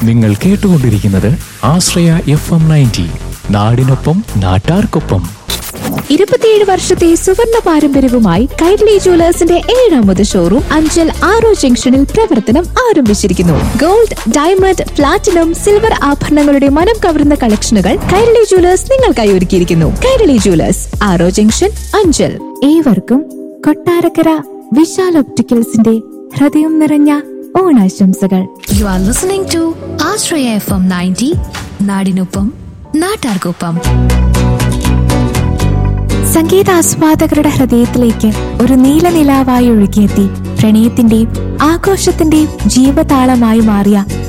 നിങ്ങൾ കേട്ടുകൊണ്ടിരിക്കുന്നത് ആശ്രയ F M ninety നാടിനൊപ്പം നാട്ടാർക്കൊപ്പം ഇരുപത്തിയേഴ് വർഷത്തെ സുവർണ പാരമ്പര്യവുമായി കൈരളി ജുവലേഴ്സിന്റെ ഏഴാമത് ഷോറൂം അഞ്ചൽ ആറോ ജംഗ്ഷനിൽ പ്രവർത്തനം ആരംഭിച്ചിരിക്കുന്നു ഗോൾഡ് ഡയമണ്ട് പ്ലാറ്റിനം സിൽവർ ആഭരണങ്ങളുടെ മനം കവരുന്ന കളക്ഷനുകൾ കൈരളി ജുവലേഴ്സ് നിങ്ങൾക്കായി ഒരുക്കിയിരിക്കുന്നു കൈരളി ജുവലേഴ്സ് ആറോ ജംഗ്ഷൻ അഞ്ചൽ ഏവർക്കും കൊട്ടാരക്കര വിശാൽ ഒപ്റ്റിക്കൽസിന്റെ ഹൃദയം നിറഞ്ഞ ഓണാശംസകൾ You are listening to Ashraya FM 90, നാടിനൊപ്പം നാട്ടാർക്കൊപ്പം സംഗീതാസ്വാദകരുടെ ഹൃദയത്തിലേക്ക് ഒരു നീലനിലാവായി ഒഴുകിയെത്തി പ്രണയത്തിന്റെയും ആഘോഷത്തിന്റെയും ജീവതാളമായി മാറിയ